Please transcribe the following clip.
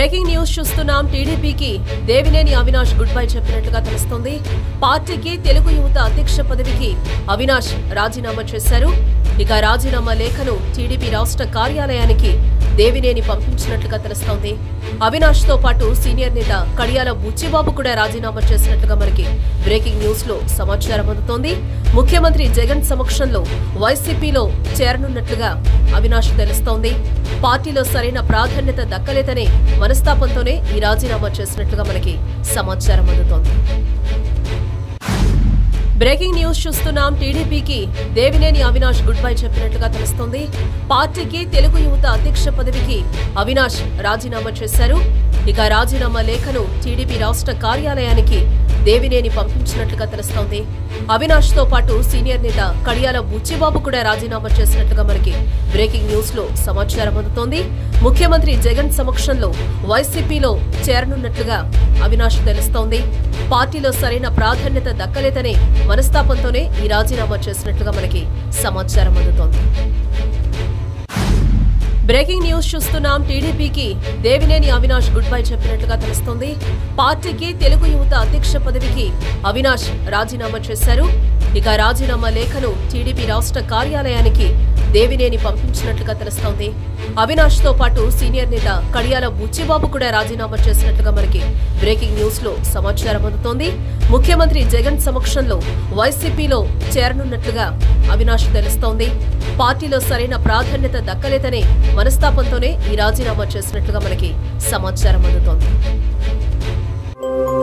breaking news చూస్తున్నాం టీడీపీకి Devineni Avinash good bye చెప్పినట్లుగా తెలుస్తోంది పార్టీకి తెలుగు యువత అధ్యక్ష పదవికి అవినాష్ రాజీనామా చేశారు ఇక రాజీనామా లేఖను టీడీపీ రాష్ట్ర కార్యాలయానికి దేవినేని పంపించినట్లుగా తెలుస్తోంది అవినాష్ తో పాటు సీనియర్ నేత కడియాల బుచ్చిబాబు కూడా రాజీనామా చేసినట్లుగా మనకి బ్రేకింగ్ న్యూస్ లో సమాచారం అందుతోంది ముఖ్యమంత్రి జగన్ సమక్షంలో వైసీపీలో చేరనున్నట్లుగా అవినాష్ తెలుస్తోంది పార్టీలో సరైన ప్రాధాన్యత దక్కలేదనే మనస్తాపంతోనే ఈ రాజీనామా చేసినట్లుగా మనకి సమాచారం అందుతోంది బ్రేకింగ్ న్యూస్ చూస్తున్నాం టీడీపీకి దేవినేని అవినాష్ గుడ్ బై చెప్పినట్లుగా తెలుస్తోంది పార్టీకి తెలుగు యువత అధ్యక్ష పదవికి అవినాష్ రాజీనామా చేశారు ఇక రాజీనామా లేఖను టీడీపీ రాష్ట్ర కార్యాలయానికి దేవినేని పంపించినట్లుగా తెలుస్తోంది అవినాష్ తో పాటు సీనియర్ నేత కడియాల బుచ్చిబాబు కూడా రాజీనామా చేసినట్లుగా మనకి బ్రేకింగ్ న్యూస్ లో సమాచారం అందుతోంది ముఖ్యమంత్రి జగన్ సమక్షంలో వైసీపీలో చేరనున్నట్లుగా అవినాష్ తెలుస్తోంది పార్టీలో సరైన ప్రాధాన్యత దక్కలేదనే మనస్తాపంతోనే ఈ రాజీనామా చేసినట్లుగా మనకి సమాచారం అందుతోంది బ్రేకింగ్ న్యూస్ చూస్తున్నాం టీడీపీకి దేవినేని అవినాష్ గుడ్ బై చెప్పినట్లుగా తెలుస్తోంది పార్టీకి తెలుగు యువత అధ్యక్ష పదవికి అవినాష్ రాజీనామా చేశారు ఇక రాజీనామా లేఖను టీడీపీ రాష్ట్ర కార్యాలయానికి దేవినేని పంపించినట్లుగా తెలుస్తోంది అవినాష్ తో పాటు సీనియర్ నేత కడియాల బుచ్చిబాబు కూడా రాజీనామా చేసినట్లుగా మనకి బ్రేకింగ్ న్యూస్ లో సమాచారం అందుతోంది ముఖ్యమంత్రి జగన్ సమక్షంలో వైసీపీలో చేరనున్నట్లుగా అవినాష్ తెలుస్తోంది పార్టీలో సరైన ప్రాధాన్యత దక్కలేదనే మనస్తాపంతోనే ఈ రాజీనామా చేసినట్లుగా మనకి సమాచారం అందుతోంది